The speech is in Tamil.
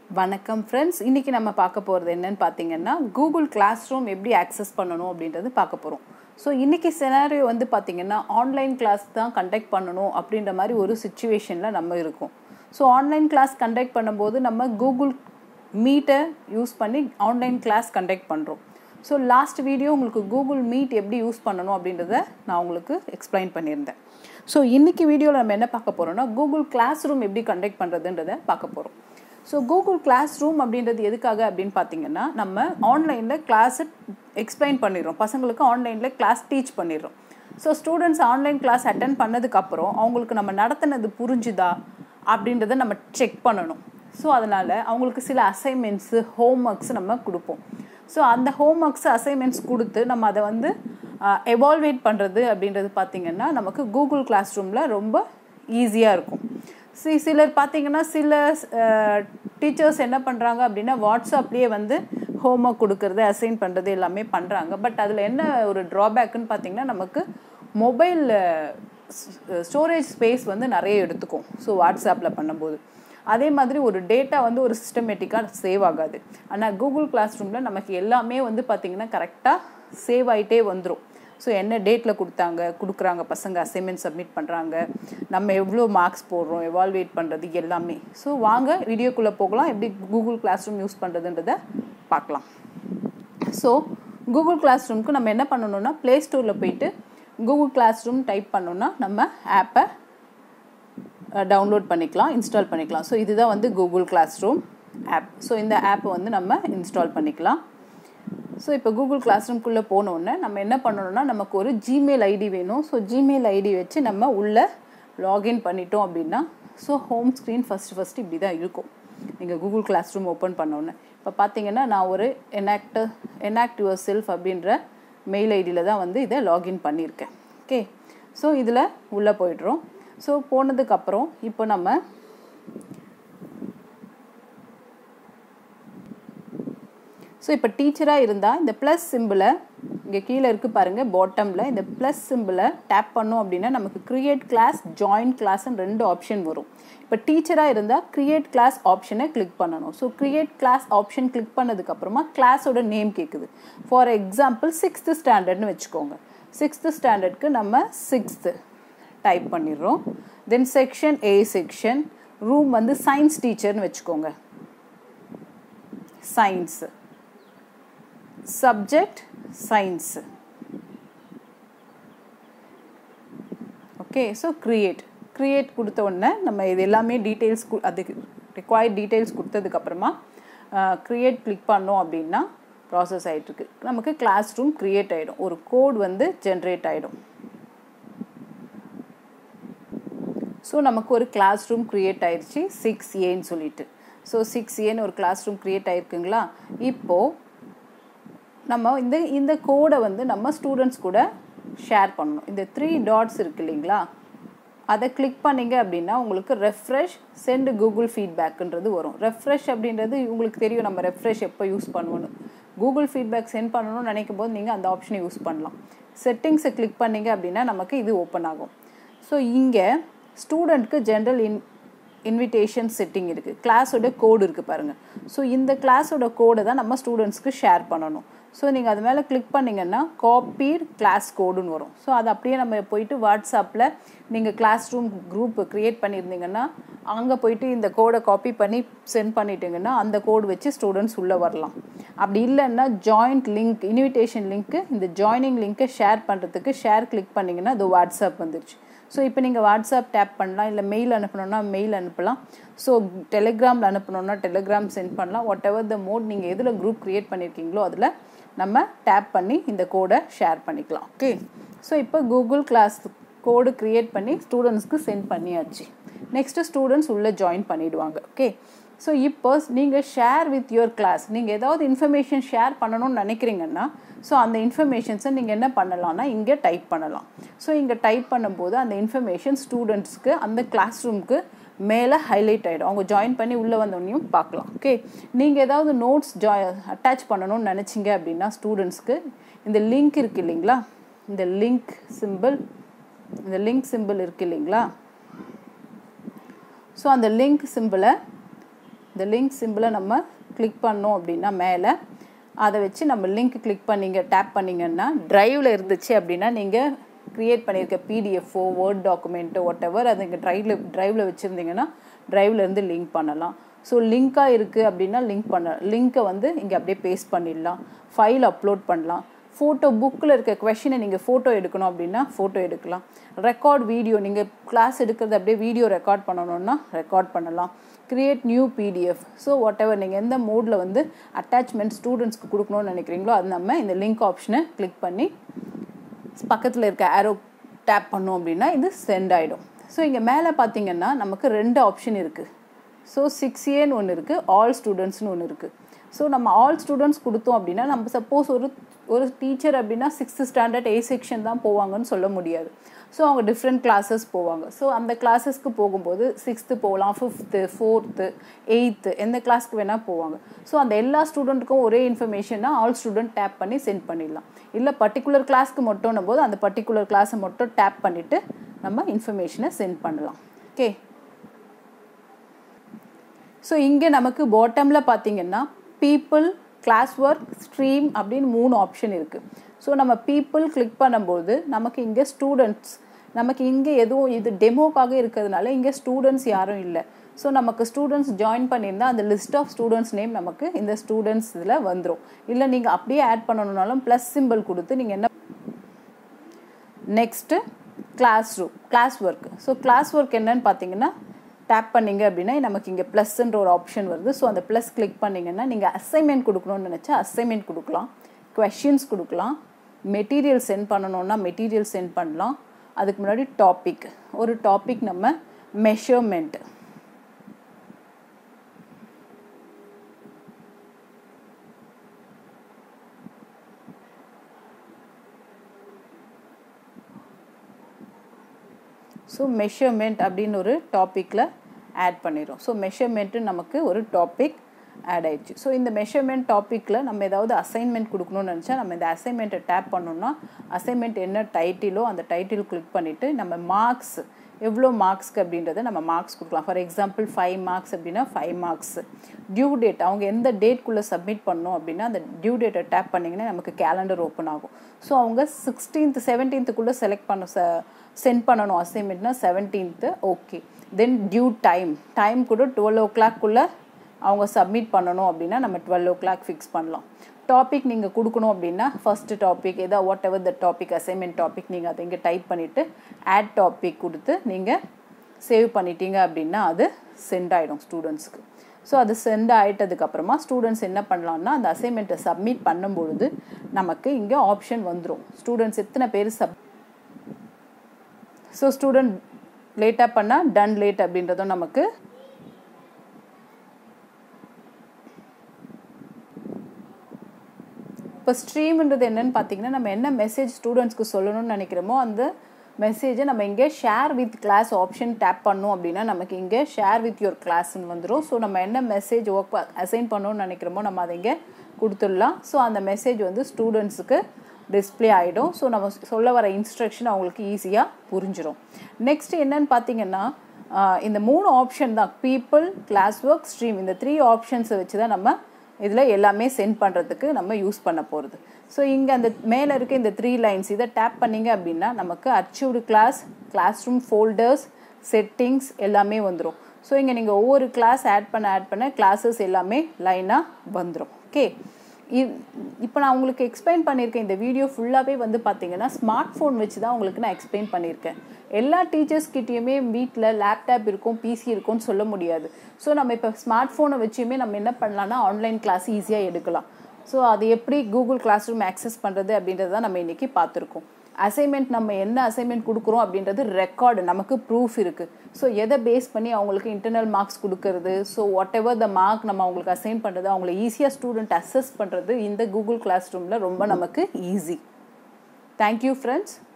வணக்கம் ஃப்ரெண்ட்ஸ் இன்றைக்கி நம்ம பார்க்க போகிறது என்னன்னு பார்த்தீங்கன்னா கூகுள் கிளாஸ் ரூம் எப்படி ஆக்சஸ் பண்ணணும் அப்படின்றது பார்க்க போகிறோம் ஸோ இன்றைக்கி சினாரியோ வந்து பார்த்திங்கன்னா ஆன்லைன் கிளாஸ் தான் கண்டக்ட் பண்ணணும் அப்படின்ற மாதிரி ஒரு சுச்சுவேஷனில் நம்ம இருக்கோம் ஸோ ஆன்லைன் கிளாஸ் கண்டக்ட் பண்ணும்போது நம்ம கூகுள் மீட்டை யூஸ் பண்ணி ஆன்லைன் கிளாஸ் கண்டக்ட் பண்ணுறோம் ஸோ லாஸ்ட் வீடியோ உங்களுக்கு கூகுள் மீட் எப்படி யூஸ் பண்ணணும் அப்படின்றத நான் உங்களுக்கு எக்ஸ்பிளைன் பண்ணியிருந்தேன் ஸோ இன்றைக்கி வீடியோவில் நம்ம என்ன பார்க்க போகிறோம்னா கூகுள் கிளாஸ் ரூம் எப்படி கண்டக்ட் பண்ணுறதுன்றதை பார்க்க போகிறோம் ஸோ கூகுள் கிளாஸ் ரூம் அப்படின்றது எதுக்காக அப்படின்னு பார்த்தீங்கன்னா நம்ம ஆன்லைனில் கிளாஸை எக்ஸ்பிளைன் பண்ணிடுறோம் பசங்களுக்கு ஆன்லைனில் கிளாஸ் டீச் பண்ணிடுறோம் so students online class attend பண்ணதுக்கப்புறம் அவங்களுக்கு நம்ம நடத்தினது புரிஞ்சுதா அப்படின்றத நம்ம செக் பண்ணணும் ஸோ அதனால் அவங்களுக்கு சில அசைன்மெண்ட்ஸு ஹோம் ஒர்க்ஸ் நம்ம கொடுப்போம் ஸோ அந்த ஹோம் ஒர்க்ஸ் அசைன்மெண்ட்ஸ் கொடுத்து நம்ம அதை வந்து எவால்வேட் பண்ணுறது அப்படின்றது பார்த்திங்கன்னா நமக்கு கூகுள் கிளாஸ் ரூமில் ரொம்ப ஈஸியாக இருக்கும் சி சிலர் பார்த்தீங்கன்னா சில டீச்சர்ஸ் என்ன பண்ணுறாங்க அப்படின்னா வாட்ஸ்அப்லேயே வந்து ஹோம் ஒர்க் கொடுக்கறது அசைன் பண்ணுறது எல்லாமே பண்ணுறாங்க பட் அதில் என்ன ஒரு ட்ராபேக்குன்னு பார்த்தீங்கன்னா நமக்கு மொபைல் ஸ்டோரேஜ் ஸ்பேஸ் வந்து நிறைய எடுத்துக்கும் ஸோ வாட்ஸ்அப்பில் பண்ணும்போது அதே மாதிரி ஒரு டேட்டா வந்து ஒரு சிஸ்டமேட்டிக்காக சேவ் ஆகாது ஆனால் கூகுள் கிளாஸ் ரூமில் நமக்கு எல்லாமே வந்து பார்த்திங்கன்னா கரெக்டாக சேவ் ஆகிட்டே வந்துடும் ஸோ என்ன டேட்டில் கொடுத்தாங்க கொடுக்குறாங்க பசங்க அசைன்மெண்ட் சப்மிட் பண்ணுறாங்க நம்ம எவ்வளோ மார்க்ஸ் போடுறோம் எவால்வேட் பண்ணுறது எல்லாமே ஸோ வாங்க வீடியோக்குள்ளே போகலாம் எப்படி கூகுள் கிளாஸ் ரூம் யூஸ் பண்ணுறதுன்றதை பார்க்கலாம் ஸோ கூகுள் கிளாஸ் ரூமுக்கு நம்ம என்ன பண்ணணும்னா ப்ளே ஸ்டோரில் போயிட்டு கூகுள் கிளாஸ் ரூம் டைப் பண்ணோன்னா நம்ம ஆப்பை டவுன்லோட் பண்ணிக்கலாம் இன்ஸ்டால் பண்ணிக்கலாம் ஸோ இதுதான் வந்து Google class room app so இந்த ஆப்பை வந்து நம்ம இன்ஸ்டால் பண்ணிக்கலாம் ஸோ இப்போ கூகுள் கிளாஸ் ரூம்குள்ளே போனோடனே நம்ம என்ன பண்ணணும்னா நமக்கு ஒரு ஜிமெயில் ஐடி வேணும் ஸோ ஜிமெயில் ஐடி வச்சு நம்ம உள்ளே லாகின் பண்ணிட்டோம் அப்படின்னா so home screen first first இப்படி தான் இருக்கும் நீங்கள் கூகுள் கிளாஸ் ரூம் ஓப்பன் பண்ணோன்னே இப்போ பார்த்தீங்கன்னா நான் ஒரு எனாக்ட் எனாக்ட் யுவர் செல்ஃப் அப்படின்ற மெயில் ஐடியில் தான் வந்து இதை லாகின் பண்ணியிருக்கேன் ஓகே ஸோ இதில் உள்ளே போய்ட்றோம் ஸோ போனதுக்கப்புறம் இப்போ நம்ம ஸோ இப்போ டீச்சராக இருந்தால் இந்த ப்ளஸ் சிம்பிளை இங்கே கீழே இருக்குது பாருங்கள் பாட்டமில் இந்த ப்ளஸ் சிம்பிளை டேப் பண்ணோம் அப்படின்னா நமக்கு க்ரியேட் கிளாஸ் ஜாயின் கிளாஸ்ன்னு ரெண்டு ஆப்ஷன் வரும் இப்போ டீச்சராக இருந்தால் க்ரியேட் கிளாஸ் ஆப்ஷனை கிளிக் பண்ணணும் so create class option click பண்ணதுக்கப்புறமா கிளாஸோட நேம் கேட்குது ஃபார் எக்ஸாம்பிள் சிக்ஸ்த்து ஸ்டாண்டர்ட்னு வச்சுக்கோங்க சிக்ஸ்த்து ஸ்டாண்டர்ட்க்கு நம்ம சிக்ஸ்த்து டைப் பண்ணிடுறோம் then section A section room வந்து சயின்ஸ் டீச்சர்னு வச்சுக்கோங்க science subject science okay so create create கொடுத்த உடனே நம்ம இது எல்லாமே டீட்டெயில்ஸ் அதுக்கு ரிக்வயர்ட் டீட்டெயில்ஸ் கொடுத்ததுக்கப்புறமா க்ரியேட் கிளிக் பண்ணோம் அப்படின்னா ப்ராசஸ் ஆகிட்டுருக்கு நமக்கு கிளாஸ் ரூம் க்ரியேட் ஆகிடும் ஒரு கோட் வந்து ஜென்ரேட் ஆகிடும் ஸோ நமக்கு ஒரு கிளாஸ் ரூம் க்ரியேட் ஆயிடுச்சு சிக்ஸ் ஏன்னு சொல்லிட்டு ஸோ சிக்ஸ் ஏன்னு ஒரு கிளாஸ் ரூம் க்ரியேட் ஆயிருக்குங்களா இப்போது நம்ம இந்த இந்த கோடை வந்து நம்ம ஸ்டூடெண்ட்ஸ் கூட ஷேர் பண்ணணும் இந்த த்ரீ டாட்ஸ் இருக்கு இல்லைங்களா அதை கிளிக் பண்ணிங்க அப்படின்னா உங்களுக்கு ரெஃப்ரெஷ் சென்ட் கூகுள் ஃபீட்பேக்குன்றது வரும் ரெஃப்ரெஷ் அப்படின்றது உங்களுக்கு தெரியும் நம்ம ரெஃப்ரெஷ் எப்போ யூஸ் பண்ணுவோன்னு கூகுள் ஃபீட்பேக் சென்ட் பண்ணணும்னு நினைக்கும் போது நீங்கள் அந்த ஆப்ஷனை யூஸ் பண்ணலாம் செட்டிங்ஸை கிளிக் பண்ணிங்க அப்படின்னா நமக்கு இது ஓப்பன் ஆகும் ஸோ இங்கே ஸ்டூடெண்ட்க்கு ஜென்ரல் இன் இன்விடேஷன் செட்டிங் இருக்குது கிளாஸோட கோடு இருக்குது பாருங்கள் ஸோ இந்த கிளாஸோட கோடை தான் நம்ம ஸ்டூடெண்ட்ஸ்க்கு ஷேர் பண்ணணும் ஸோ நீங்கள் அது மேலே கிளிக் பண்ணிங்கன்னா காப்பீர் கிளாஸ் கோடுன்னு வரும் ஸோ அது அப்படியே நம்ம போயிட்டு வாட்ஸ்அப்பில் நீங்கள் கிளாஸ் ரூம் குரூப் க்ரியேட் பண்ணியிருந்தீங்கன்னா அங்கே போயிட்டு இந்த கோடை காப்பி பண்ணி சென்ட் பண்ணிட்டீங்கன்னா அந்த கோடு வச்சு ஸ்டூடெண்ட்ஸ் உள்ளே வரலாம் அப்படி இல்லைன்னா ஜாயிண்ட் லிங்க் இன்விடேஷன் லிங்க்கு இந்த ஜாயினிங் லிங்க்கை ஷேர் பண்ணுறதுக்கு ஷேர் கிளிக் பண்ணிங்கன்னா அது வாட்ஸ்அப் வந்துருச்சு ஸோ இப்போ நீங்கள் வாட்ஸ்அப் டேப் பண்ணலாம் இல்லை மெயில் அனுப்பணுன்னா மெயில் அனுப்பலாம் ஸோ டெலிகிராமில் அனுப்பணுன்னா டெலிகிராம் சென்ட் பண்ணலாம் வாட் எவர் த மோட் நீங்கள் எதில் குரூப் க்ரியேட் பண்ணியிருக்கீங்களோ அதில் நம்ம டேப் பண்ணி இந்த கோடை ஷேர் பண்ணிக்கலாம் ஓகே ஸோ இப்போ கூகுள் கிளாஸ் கோடு க்ரியேட் பண்ணி ஸ்டூடெண்ட்ஸ்க்கு சென்ட் பண்ணியாச்சு நெக்ஸ்ட்டு ஸ்டூடெண்ட்ஸ் உள்ளே ஜாயின் பண்ணிவிடுவாங்க ஓகே ஸோ இப்போ நீங்கள் ஷேர் வித் யுவர் கிளாஸ் நீங்கள் ஏதாவது இன்ஃபர்மேஷன் ஷேர் பண்ணணும்னு நினைக்கிறீங்கன்னா ஸோ அந்த இன்ஃபர்மேஷன்ஸை நீங்கள் என்ன பண்ணலாம்னா இங்கே டைப் பண்ணலாம் ஸோ இங்கே டைப் பண்ணும்போது அந்த இன்ஃபர்மேஷன் ஸ்டூடெண்ட்ஸ்க்கு அந்த கிளாஸ் ரூமுக்கு மேலே ஹைலைட் ஆகிடும் அவங்க ஜாயின் பண்ணி உள்ளே வந்தோடனையும் பார்க்கலாம் ஓகே நீங்கள் ஏதாவது நோட்ஸ் ஜாய் அட்டாச் பண்ணணும்னு நினச்சிங்க அப்படின்னா ஸ்டூடெண்ட்ஸ்க்கு இந்த லிங்க் இருக்குது இல்லைங்களா இந்த லிங்க் சிம்பிள் இந்த லிங்க் சிம்பிள் இருக்குது இல்லைங்களா ஸோ அந்த லிங்க் சிம்பிளை இந்த லிங்க் சிம்பிளை நம்ம கிளிக் பண்ணோம் அப்படின்னா மேலே அதை வச்சு நம்ம லிங்க் கிளிக் பண்ணிங்க டேப் பண்ணிங்கன்னா ட்ரைவில் இருந்துச்சு அப்படின்னா நீங்கள் க்ரியேட் பண்ணியிருக்க பிடிஎஃப்ஓ வேர்ட் டாக்குமெண்ட்டோ ஒட் எவர் அது இங்கே ட்ரைவில் ட்ரைவில் வச்சுருந்தீங்கன்னா ட்ரைவில் இருந்து லிங்க் பண்ணலாம் ஸோ லிங்காக இருக்குது அப்படின்னா லிங்க் பண்ண லிங்க்கை வந்து இங்கே அப்படியே பேஸ்ட் பண்ணிடலாம் ஃபைல் அப்லோட் பண்ணலாம் ஃபோட்டோ புக்கில் இருக்க கொஷினை நீங்கள் ஃபோட்டோ எடுக்கணும் அப்படின்னா ஃபோட்டோ எடுக்கலாம் ரெக்கார்ட் வீடியோ நீங்கள் கிளாஸ் எடுக்கிறது அப்படியே வீடியோ ரெக்கார்ட் பண்ணணுன்னா ரெக்கார்ட் பண்ணலாம் create new PDF so whatever நீங்கள் எந்த மோடில் வந்து அட்டாச்மெண்ட் ஸ்டூடெண்ட்ஸ்க்கு கொடுக்கணும்னு நினைக்கிறீங்களோ அது நம்ம இந்த லிங்க் ஆப்ஷனை கிளிக் பண்ணி பக்கத்தில் இருக்க ஆரோ டேப் பண்ணோம் அப்படின்னா இது சென்ட் ஆகிடும் ஸோ இங்கே மேலே பார்த்தீங்கன்னா நமக்கு ரெண்டு ஆப்ஷன் இருக்குது ஸோ சிக்ஸ் ஏன்னு ஒன்று இருக்குது ஆல் ஸ்டூடெண்ட்ஸ்னு ஒன்று இருக்குது ஸோ நம்ம ஆல் ஸ்டூடெண்ட்ஸ் கொடுத்தோம் அப்படின்னா நம்ம சப்போஸ் ஒரு ஒரு டீச்சர் அப்படின்னா சிக்ஸ்த்து ஸ்டாண்டர்ட் ஏ செக்ஷன் தான் போவாங்கன்னு சொல்ல முடியாது ஸோ அவங்க டிஃப்ரெண்ட் கிளாஸஸ் போவாங்க ஸோ அந்த கிளாஸஸ்க்கு போகும்போது சிக்ஸ்த்து போகலாம் ஃபிஃப்த்து ஃபோர்த்து எயித்து எந்த கிளாஸ்க்கு வேணால் போவாங்க ஸோ அந்த எல்லா ஸ்டூடெண்ட்டுக்கும் ஒரே இன்ஃபர்மேஷனாக ஆல் ஸ்டூடெண்ட் டேப் பண்ணி சென்ட் பண்ணிடலாம் இல்லை பர்டிகுலர் கிளாஸ்க்கு மட்டும் போது அந்த பர்டிகுலர் கிளாஸை மட்டும் டேப் பண்ணிவிட்டு நம்ம இன்ஃபர்மேஷனை சென்ட் பண்ணலாம் ஓகே ஸோ இங்கே நமக்கு பாட்டமில் பார்த்தீங்கன்னா பீப்புள் கிளாஸ் ஒர்க் ஸ்ட்ரீம் அப்படின்னு மூணு ஆப்ஷன் இருக்குது ஸோ நம்ம பீப்புள் கிளிக் பண்ணும்போது நமக்கு இங்கே ஸ்டூடெண்ட்ஸ் நமக்கு இங்கே எதுவும் இது டெமோக்காக இருக்கிறதுனால இங்கே ஸ்டூடெண்ட்ஸ் யாரும் இல்லை ஸோ நமக்கு ஸ்டூடெண்ட்ஸ் ஜாயின் பண்ணியிருந்தால் அந்த லிஸ்ட் ஆஃப் ஸ்டூடெண்ட்ஸ் நேம் நமக்கு இந்த ஸ்டூடெண்ட்ஸ் இதில் வந்துடும் இல்லை நீங்கள் அப்படியே ஆட் பண்ணணுன்னாலும் ப்ளஸ் சிம்பிள் கொடுத்து நீங்கள் என்ன next class room class work so class work என்னன்னு பார்த்தீங்கன்னா டேப் பண்ணிங்க அப்படின்னா நமக்கு இங்கே ப்ளஸ்ன்ற ஒரு ஆப்ஷன் வருது ஸோ அந்த ப்ளஸ் கிளிக் பண்ணிங்கன்னா நீங்கள் அசைன்மெண்ட் கொடுக்கணும்னு நினச்சா அசைன்மெண்ட் கொடுக்கலாம் கொஷின்ஸ் கொடுக்கலாம் மெட்டீரியல் சென்ட் பண்ணணுன்னா மெட்டீரியல் சென்ட் பண்ணலாம் அதுக்கு முன்னாடி டாபிக் ஒரு டாபிக் நம்ம மெஷர்மெண்ட் ஸோ மெஷர்மெண்ட் அப்படின்னு ஒரு டாப்பிக்கில் ஆட் பண்ணிடும் ஸோ மெஷர்மெண்ட்டு நமக்கு ஒரு டாபிக் ஆட் ஆயிடுச்சு ஸோ இந்த மெஷர்மெண்ட் டாப்பிக்கில் நம்ம ஏதாவது அசைன்மெண்ட் கொடுக்கணும்னு நினச்சா நம்ம இந்த அசைன்மெண்ட்டை டேப் பண்ணோம்னா அசைன்மெண்ட் என்ன டைட்டிலோ அந்த டைட்டில் கிளிக் பண்ணிவிட்டு நம்ம மார்க்ஸ் எவ்வளோ மார்க்ஸ்க்கு அப்படின்றத நம்ம மார்க்ஸ் கொடுக்கலாம் ஃபார் எக்ஸாம்பிள் ஃபைவ் மார்க்ஸ் அப்படின்னா ஃபைவ் மார்க்ஸ் டியூ டேட் அவங்க எந்த டேட்குள்ளே சப்மிட் பண்ணோம் அப்படின்னா அந்த டியூ டேட்டை டேப் பண்ணிங்கன்னா நமக்கு கேலண்டர் ஓப்பன் ஆகும் ஸோ அவங்க சிக்ஸ்டீன்த் செவன்டீன்த்துக்குள்ளே செலக்ட் பண்ண ச சென்ட் பண்ணணும் அசைன்மெண்ட்னா seventeenth okay then due time time கூட டுவெல் ஓ கிளாக்குள்ளே அவங்க சப்மிட் பண்ணணும் அப்படின்னா நம்ம டுவெல் ஓ கிளாக் ஃபிக்ஸ் பண்ணலாம் டாபிக் நீங்கள் கொடுக்கணும் அப்படின்னா ஃபஸ்ட்டு டாபிக் ஏதோ whatever the topic assignment topic நீங்கள் அதை இங்கே டைப் பண்ணிவிட்டு ஆட் டாபிக் கொடுத்து நீங்கள் சேவ் பண்ணிட்டீங்க அப்படின்னா அது சென்ட் ஆகிடும் ஸ்டூடெண்ட்ஸ்க்கு ஸோ அது சென்ட் ஆகிட்டதுக்கப்புறமா ஸ்டூடெண்ட்ஸ் என்ன பண்ணலான்னா அந்த அசைன்மெண்ட்டை சப்மிட் பண்ணும்பொழுது நமக்கு இங்கே ஆப்ஷன் வந்துடும் ஸ்டூடெண்ட்ஸ் எத்தனை பேர் சப் ஸோ ஸ்டூடெண்ட் லேட்டாக பண்ணால் டன் லேட் அப்படின்றதும் நமக்கு இப்போ ஸ்ட்ரீம்ன்றது என்னன்னு பார்த்தீங்கன்னா நம்ம என்ன மெசேஜ் ஸ்டூடெண்ட்ஸ்க்கு சொல்லணும்னு நினைக்கிறோமோ அந்த மெசேஜை நம்ம இங்கே share with class option tap பண்ணோம் அப்படின்னா நமக்கு இங்கே ஷேர் வித் யுவர் கிளாஸ்ன்னு வந்துடும் ஸோ நம்ம என்ன மெசேஜ் ஒர்க் அசைன் பண்ணணும்னு நினைக்கிறோமோ நம்ம அதை இங்கே கொடுத்துடலாம் ஸோ அந்த மெசேஜ் வந்து ஸ்டூடெண்ட்ஸுக்கு டிஸ்பிளே ஆகிடும் ஸோ நம்ம சொல்ல வர இன்ஸ்ட்ரக்ஷன் அவங்களுக்கு ஈஸியாக புரிஞ்சிடும் நெக்ஸ்ட் என்னன்னு பார்த்தீங்கன்னா இந்த மூணு ஆப்ஷன் தான் பீப்புள் கிளாஸ் ஒர்க் ஸ்ட்ரீம் இந்த த்ரீ ஆப்ஷன்ஸை வச்சு தான் நம்ம இதில் எல்லாமே சென்ட் பண்ணுறதுக்கு நம்ம யூஸ் பண்ண போகிறது ஸோ இங்கே அந்த மேலே இருக்க இந்த த்ரீ லைன்ஸ் இதை டேப் பண்ணிங்க அப்படின்னா நமக்கு archived class class room folders settings எல்லாமே வந்துடும் ஸோ இங்கே நீங்கள் ஒவ்வொரு கிளாஸ் ஆட் பண்ண ஆட் பண்ண கிளாஸஸ் எல்லாமே லைனாக வந்துடும் ஓகே இப்போ நான் உங்களுக்கு எக்ஸ்பிளைன் பண்ணியிருக்கேன் இந்த வீடியோ ஃபுல்லாகவே வந்து பார்த்தீங்கன்னா ஸ்மார்ட் ஃபோன் வச்சு தான் உங்களுக்கு நான் எக்ஸ்பிளைன் பண்ணியிருக்கேன் எல்லா டீச்சர்ஸ்கிட்டையுமே வீட்டில் லேப்டாப் இருக்கும் பிசி இருக்கும்னு சொல்ல முடியாது ஸோ நம்ம இப்போ ஸ்மார்ட் ஃபோனை வச்சுமே நம்ம என்ன பண்ணலாம்னா ஆன்லைன் கிளாஸ் ஈஸியாக எடுக்கலாம் ஸோ அது எப்படி கூகுள் கிளாஸ் ரூம் ஆக்சஸ் பண்ணுறது அப்படின்றத நம்ம இன்றைக்கி பார்த்துருக்கோம் அசைன்மெண்ட் நம்ம என்ன அசைன்மெண்ட் கொடுக்குறோம் அப்படின்றது ரெக்கார்டு நமக்கு ப்ரூஃப் இருக்குது ஸோ எதை பேஸ் பண்ணி அவங்களுக்கு இன்டர்னல் மார்க்ஸ் கொடுக்கறது so whatever the mark நம்ம அவங்களுக்கு அசைன் பண்ணுறது அவங்கள ஈஸியாக ஸ்டூடெண்ட் அசஸ் பண்ணுறது இந்த கூகுள் கிளாஸ் ரூமில் ரொம்ப நமக்கு ஈஸி தேங்க்யூ ஃப்ரெண்ட்ஸ்